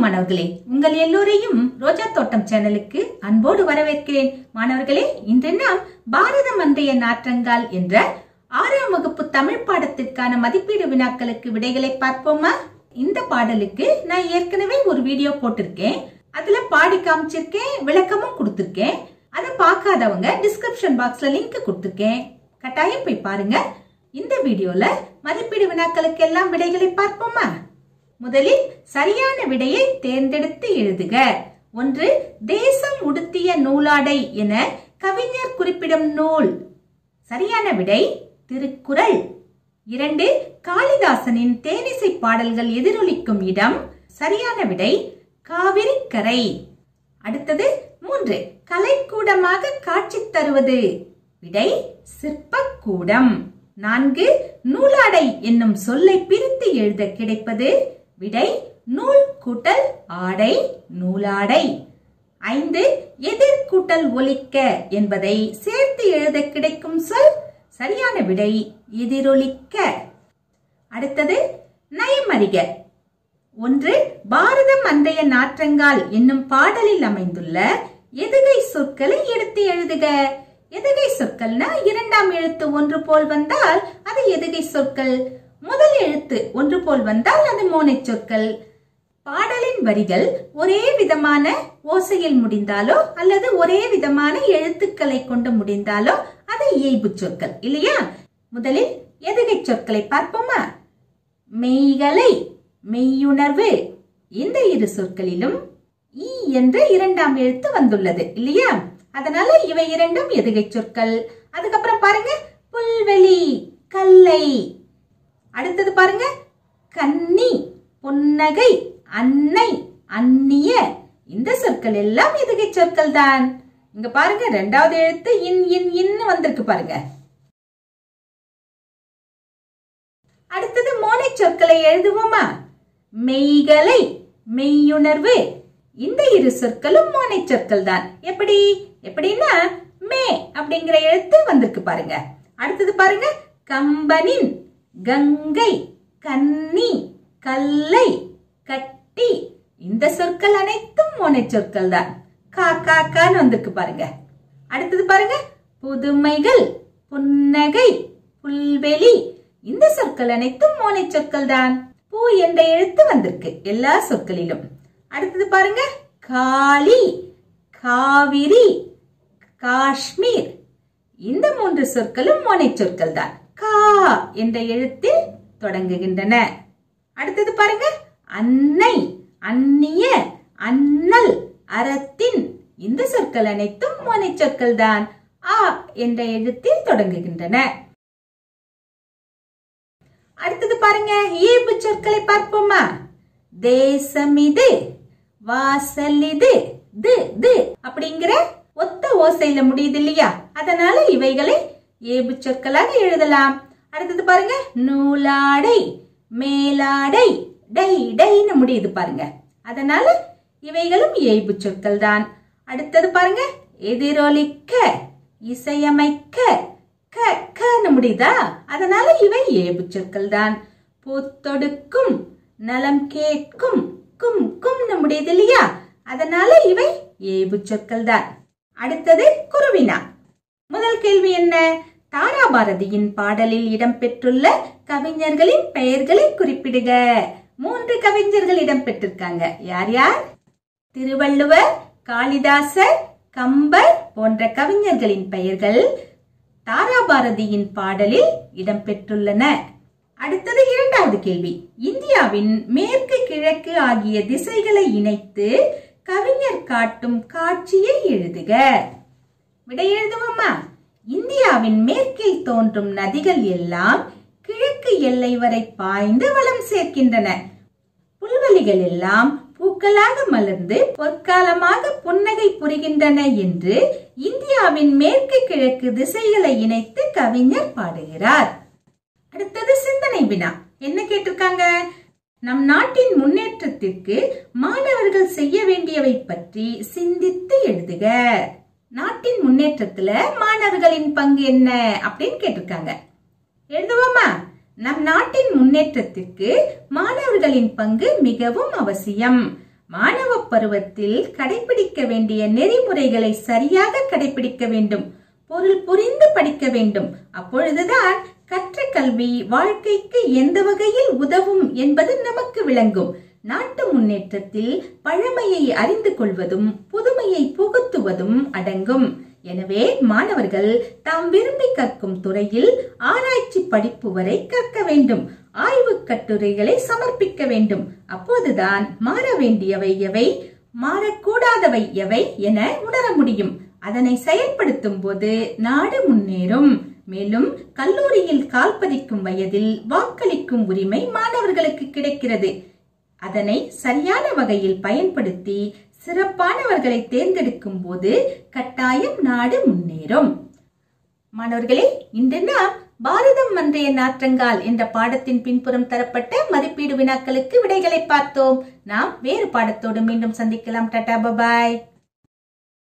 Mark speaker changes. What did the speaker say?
Speaker 1: மாணவர்களே உங்கள் எல்லோரையும் ரோஜா தோட்டம் சேனலுக்கு அன்போடு வரவேற்கிறேன் மாணவர்களே இன்று நாம் பாரதம் அன்றைய நாற்றங்கால் என்ற ஆறாம் வகுப்பு தமிழ் பாடத்திற்கான மதிப்பீடு வினாக்களுக்கு விடைகளை பார்ப்போமா இந்த பாடலுக்கு நான் ஏற்கனவே ஒரு வீடியோ போட்டிருக்கேன் அதுல பாடி காமிச்சிருக்கேன் விளக்கமும் கொடுத்திருக்கேன் அதை பார்க்காதவங்க டிஸ்கிரிப்ஷன் பாக்ஸ்ல லிங்க் கொடுத்திருக்கேன் கட்டாயம் போய் பாருங்க இந்த வீடியோல மதிப்பீடு வினாக்களுக்கு எல்லாம் விடைகளை பார்ப்போமா முதலில் சரியான விடையை தேர்ந்தெடுத்து எழுதுக ஒன்று தேசம் உடுத்திய நூலாடை என கவிஞர் குறிப்பிடும் நூல் சரியான விடை திருக்குறள் இரண்டு காளிதாசனின் தேனிசை பாடல்கள் எதிரொலிக்கும் இடம் சரியான விடை காவிரிக்கரை அடுத்தது மூன்று கலைக்கூடமாக காட்சி தருவது விடை சிற்பக்கூடம் நான்கு நூலாடை என்னும் சொல்லை பிரித்து எழுத கிடைப்பது விடை நூல் கூட்டல் ஆடை நூலாடை ஐந்து எதிர் கூட்டல் ஒலிக்க என்பதை சேர்த்து எழுத கிடைக்கும் சொல் சரியான விடை எதிரொலிக்க அடுத்தது நயமறிக ஒன்று பாரதம் அன்றைய நாற்றங்கால் என்னும் பாடலில் அமைந்துள்ள எதுகை சொற்களை எடுத்து எழுதுக எதுகை சொற்கள்னா இரண்டாம் எழுத்து ஒன்று போல் வந்தால் அது எதுகை சொற்கள் முதல் எழுத்து ஒன்று போல் வந்தால் அது மோனை சொற்கள் பாடலின் வரிகள் ஒரே விதமான ஓசையில் முடிந்தாலோ அல்லது ஒரே விதமான எழுத்துக்களை கொண்டு முடிந்தாலோ அது இயல்பு சொற்கள் இல்லையா முதலில் எதுகை சொற்களை பார்ப்போமா மெய்களை மெய்யுணர்வு இந்த இரு சொற்களிலும் ஈ என்ற இரண்டாம் எழுத்து வந்துள்ளது இல்லையா அதனால இவை இரண்டும் எதுகை சொற்கள் அதுக்கப்புறம் பாருங்க புல்வெளி கல்லை அடுத்தது பாருங்க கன்னி புன்னகை அன்னை அந்நிய இந்த சொற்கள் எல்லாம் எதுகை சொற்கள் தான் இங்க பாருங்க ரெண்டாவது எழுத்து இன் இன் இன்னு வந்திருக்கு பாருங்க அடுத்தது மோனை சொற்களை எழுதுவோமா மெய்களை மெய்யுணர்வு இந்த இரு சொற்களும் மோனை சொற்கள் தான் எப்படி எப்படின்னா மே அப்படிங்கிற எழுத்து வந்திருக்கு பாருங்க அடுத்தது பாருங்க கம்பனின் கங்கை கன்னி கல்லை கட்டி இந்த சொற்கள் அனைத்தும் மோனை சொற்கள் தான் கா கா கான்னு வந்திருக்கு பாருங்க அடுத்தது பாருங்க புதுமைகள் புன்னகை புல்வெளி இந்த சொற்கள் அனைத்தும் மோனை சொற்கள் தான் பூ என்ற எழுத்து வந்திருக்கு எல்லா சொற்களிலும் அடுத்தது பாருங்க காளி காவிரி காஷ்மீர் இந்த மூன்று சொற்களும் மோனை சொற்கள் தான் கா என்ற எழுத்தில் தொடங்குகின்றன அடுத்தது பாருங்க அன்னை அந்நிய அண்ணல் அறத்தின் இந்த சொற்கள் அனைத்தும் மோனை சொற்கள் தான் ஆ என்ற எழுத்தில் தொடங்குகின்றன அடுத்தது பாருங்க இயல்பு சொற்களை பார்ப்போமா தேசம் இது வாசல் இது து து அப்படிங்கிற ஒத்த ஓசையில முடியுது இல்லையா அதனால இவைகளை ஏபு சொற்களாக எழுதலாம் அடுத்தது பாருங்க நூலாடை மேலாடை டை டைன்னு முடியுது பாருங்க அதனால இவைகளும் ஏய்பு சொற்கள் தான் அடுத்தது பாருங்க எதிரொலிக்க இசையமைக்க க கன்னு முடியுதா அதனால இவை ஏபு சொற்கள் தான் பூத்தொடுக்கும் நலம் கேட்கும் கும் கும்னு முடியுது இல்லையா அதனால இவை ஏபு சொற்கள் தான் அடுத்தது குருவினா முதல் கேள்வி என்ன தாராபாரதியின் பாடலில் இடம்பெற்றுள்ள கவிஞர்களின் பெயர்களை குறிப்பிடுக மூன்று கவிஞர்கள் இடம்பெற்றிருக்காங்க யார் யார் திருவள்ளுவர் காளிதாசர் கம்பர் போன்ற கவிஞர்களின் பெயர்கள் தாராபாரதியின் பாடலில் இடம்பெற்றுள்ளன அடுத்தது இரண்டாவது கேள்வி இந்தியாவின் மேற்கு கிழக்கு ஆகிய திசைகளை இணைத்து கவிஞர் காட்டும் காட்சியை எழுதுக விடை எழுதுவோமா இந்தியாவின் மேற்கில் தோன்றும் நதிகள் எல்லாம் கிழக்கு எல்லை வரை பாய்ந்து வளம் சேர்க்கின்றன புல்வெளிகள் எல்லாம் பூக்களாக மலர்ந்து பொற்காலமாக புன்னகை புரிகின்றன என்று இந்தியாவின் மேற்கு கிழக்கு திசைகளை இணைத்து கவிஞர் பாடுகிறார் அடுத்தது சிந்தனை வினா என்ன கேட்டிருக்காங்க நம் நாட்டின் முன்னேற்றத்திற்கு மாணவர்கள் செய்ய வேண்டியவை பற்றி சிந்தித்து எழுதுக நாட்டின் முன்னேற்றத்துல மாணவர்களின் பங்கு என்ன அப்படின்னு கேட்டிருக்காங்க எழுதுவோமா நம் நாட்டின் முன்னேற்றத்திற்கு மாணவர்களின் பங்கு மிகவும் அவசியம் மாணவ பருவத்தில் கடைபிடிக்க வேண்டிய நெறிமுறைகளை சரியாக கடைபிடிக்க வேண்டும் பொருள் புரிந்து படிக்க வேண்டும் அப்பொழுதுதான் கற்ற கல்வி வாழ்க்கைக்கு எந்த வகையில் உதவும் என்பது நமக்கு விளங்கும் நாட்டு முன்னேற்றத்தில் பழமையை அறிந்து கொள்வதும் புதுமையை புகுத்துவதும் அடங்கும் எனவே மாணவர்கள் தாம் விரும்பி கற்கும் துறையில் ஆராய்ச்சி படிப்பு வரை கற்க வேண்டும் ஆய்வு கட்டுரைகளை சமர்ப்பிக்க வேண்டும் அப்போதுதான் மாற வேண்டியவை எவை மாறக்கூடாதவை எவை என உணர முடியும் அதனை செயல்படுத்தும் போது நாடு முன்னேறும் மேலும் கல்லூரியில் கால்பதிக்கும் வயதில் வாக்களிக்கும் உரிமை மாணவர்களுக்கு கிடைக்கிறது அதனை சரியான வகையில் பயன்படுத்தி சிறப்பானவர்களை தேர்ந்தெடுக்கும் போது கட்டாயம் நாடு முன்னேறும் மாணவர்களே இன்று நாம் பாரதம் மன்றைய நாற்றங்கால் என்ற பாடத்தின் பின்புறம் தரப்பட்ட மதிப்பீடு வினாக்களுக்கு விடைகளை பார்த்தோம் நாம் வேறு பாடத்தோடு மீண்டும் சந்திக்கலாம் டாடா பபாய்